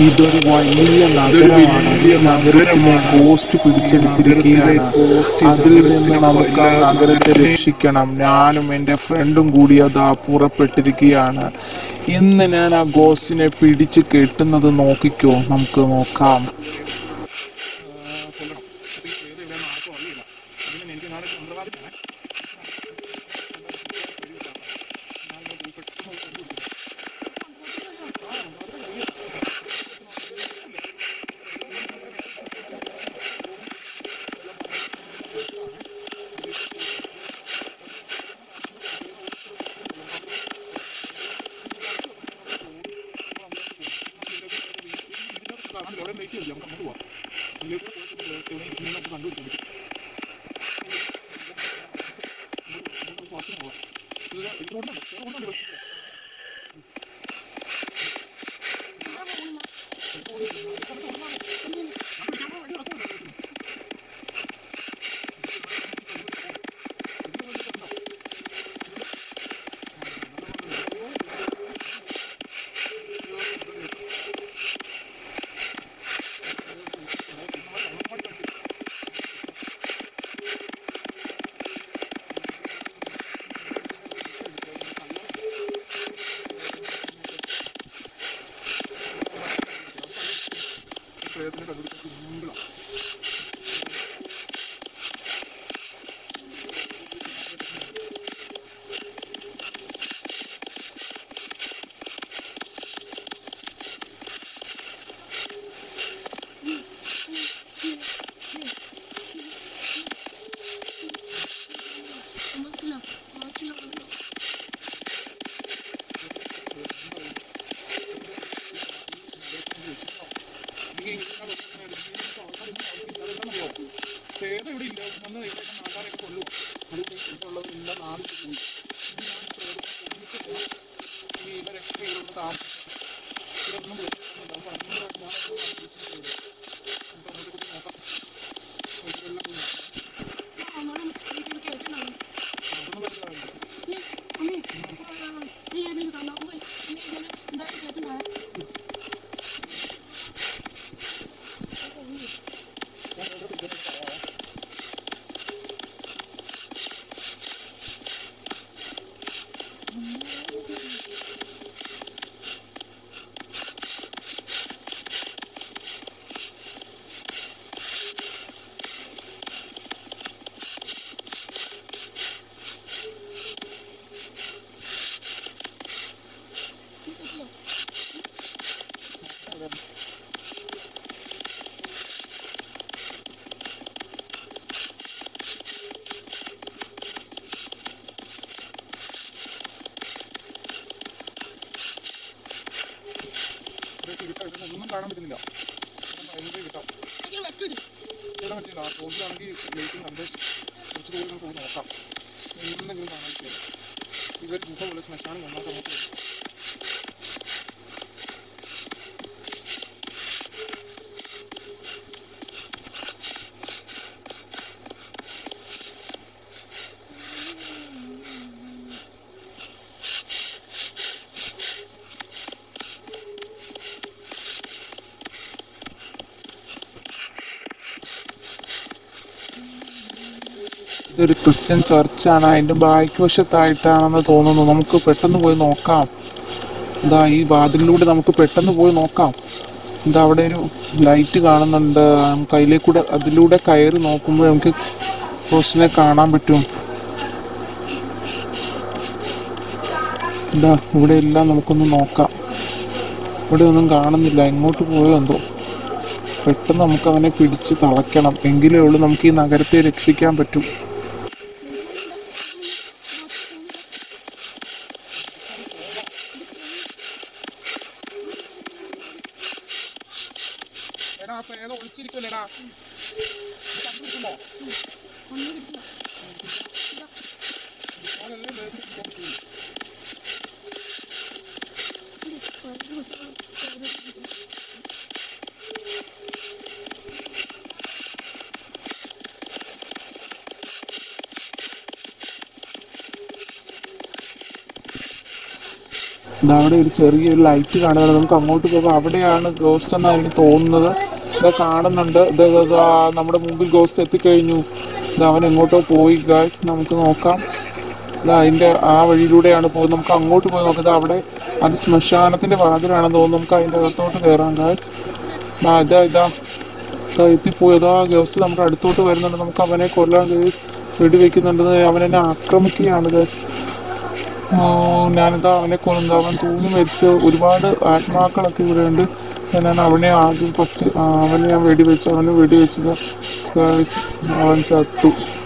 ഇതൊരു വലിയ നഗരമാണ് വലിയ നഗരത്തിലെ നഗരമാണ്. പോസ്റ്റ് പിടിച്ചെടുത്തിരിക്കുകയാണ് നഗരത്തിലെ പോസ്റ്റ് അതിൽ നിന്ന് നഗരത്തിലെ നമുക്ക് ആ എല്ലാ നഗരത്തെ നഗരത്തിലെ- രക്ഷിക്കണം ഞാനും എൻ്റെ ഫ്രണ്ടും കൂടി അതാ പുറപ്പെട്ടിരിക്കുകയാണ് ഇന്ന് ഞാൻ ആ ഗോസ്റ്റിനെ പിടിച്ച് കെട്ടുന്നത് നോക്കിക്കോ നമുക്ക് നോക്കാം കൊല്ലണം അപ്പോൾ ഈ ഏത് എവിടെ ആർക്കും അറിയില്ല അതിന് എനിക്ക് നാളെ മന്ത്രവാദി പോകണം അവിടെ വെയിറ്റ് ചെയ്യാം നമുക്ക് അങ്ങോട്ട് പോവാം ഇതിലേക്ക് പോയിട്ട് എവിടെ ഇരിക്കുന്നു നമുക്ക് കണ്ടുപിടിക്കാൻ പറ്റും നമുക്ക് ഫാസ്റ്റ് പോവാം ഇത് ഇത് കൊണ്ടുണ്ട് വേറെ കൊണ്ടുണ്ട് പക്ഷേ പ്രയത്നം കണ്ടുപിടിക്കാൻ സിമ്പിളാണ് പേര് ഇവിടെ ഇല്ല വന്ന് ഇവിടെ ആൾക്കാരൊക്കെ കൊല്ലുക അതുകൊണ്ട് ഇവിടെയുള്ളവരെല്ലാം നാട് പോയി ഈ ഇവരൊക്കെ ഇവിടെ താമസിക്കും ഇതൊന്നും നമുക്ക് അങ്ങോട്ട് നോക്കാം ഇവരെല്ലാം പോയി നോക്കാം. അതൊന്നും മനസ്സിലാവില്ല ഞാൻ ഇവിടെ പിടിച്ചിട്ട് പോവാം. ഇവിടെ ഇരുട്ടാ. ഇവിടെ ഒന്നും കാണാൻ പറ്റുന്നില്ല ഇവിടെ ഭയങ്കര ഇരുട്ടാ. ഇവിടെ പറ്റില്ല ഫോണിലാണെങ്കിൽ ലൈറ്റും കണ്ട് കുറച്ച് ദൂരം നമുക്ക് പോയി നോക്കാം എന്തെങ്കിലും കാണാൻ പറ്റില്ല ഇവർ ഗുഹ പോലെ ശ്മശാനം നന്നാക്കാൻ നമുക്ക് പറ്റും. ഇതൊരു ക്രിസ്ത്യൻ ചർച്ചാണ് അതിന്റെ ബാക്ക് വശത്തായിട്ടാണെന്ന് തോന്നുന്നു നമുക്ക് പെട്ടെന്ന് പോയി നോക്കാം എന്താ ഈ വാതിലിലൂടെ നമുക്ക് പെട്ടെന്ന് പോയി നോക്കാം എന്താ അവിടെ ഒരു ലൈറ്റ് കാണുന്നുണ്ട് നമുക്ക് അതിലേക്കൂടെ അതിലൂടെ കയറി നോക്കുമ്പോൾ നമുക്ക് ക്രോസിനെ കാണാൻ പറ്റും എന്താ ഇവിടെ എല്ലാം നമുക്കൊന്ന് നോക്കാം ഇവിടെ ഒന്നും കാണുന്നില്ല എങ്ങോട്ട് പോയോ എന്തോ പെട്ടെന്ന് നമുക്ക് അവനെ പിടിച്ച് തളയ്ക്കണം എങ്കിലേ ഉള്ളൂ നമുക്ക് ഈ നഗരത്തെ രക്ഷിക്കാൻ പറ്റും എടാ അപ്പൊ ഏതോ ഒളിച്ചിരിക്കുമല്ലേടാ കണ്ടുപിടിക്കുമോ ഫോണല്ലേ വേഗത്തിൽ പിടിക്കാൻ പറ്റൂല. ഇതാ അവിടെ ഒരു ചെറിയൊരു ലൈറ്റ് കാണുന്നുണ്ട് നമുക്ക് അങ്ങോട്ട് പോകാം അവിടെയാണ് ഗോസ്റ്റ് എന്നാണ് എനിക്ക് തോന്നുന്നത് ഇത് കാണുന്നുണ്ട് ഇത് ഇത് ഇത് ആ നമ്മുടെ മുമ്പിൽ ഗോസ്റ്റ് എത്തിക്കഴിഞ്ഞു ഇത് അവൻ എങ്ങോട്ടോ പോയി ഗായ്സ് നമുക്ക് നോക്കാം ഇതാ അതിൻ്റെ ആ വഴിയിലൂടെയാണ് പോകുന്നത് നമുക്ക് അങ്ങോട്ട് പോയി നോക്കാം ഇതാ അവിടെ അത് ശ്മശാനത്തിൻ്റെ വാതിലാണെന്ന് തോന്നുന്നു നമുക്ക് അതിൻ്റെ അകത്തോട്ട് കയറാം ഗായ്സ് ആ ഇതാ ഇതാ ഇതാ എത്തിപ്പോയി അതാ ഗേൾസ് നമ്മുടെ അടുത്തോട്ട് വരുന്നുണ്ട് നമുക്ക് അവനെ കൊല്ലാൻ ഗേസ് വെടിവെക്കുന്നുണ്ട് അവൻ എന്നെ ആക്രമിക്കുകയാണ് ഗേസ് ഞാനിതാ അവനെ കൊല്ലുന്നത് അവൻ തൂങ്ങി മരിച്ച് ഒരുപാട് ആത്മാക്കളൊക്കെ ഇവിടെ ഉണ്ട് ഞാൻ അവനെ ആദ്യം ഫസ്റ്റ് അവനെ ഞാൻ വെടിവെച്ചു അവനെ വെടിവെച്ചത് ഗേൾസ് അവൻ ചത്തു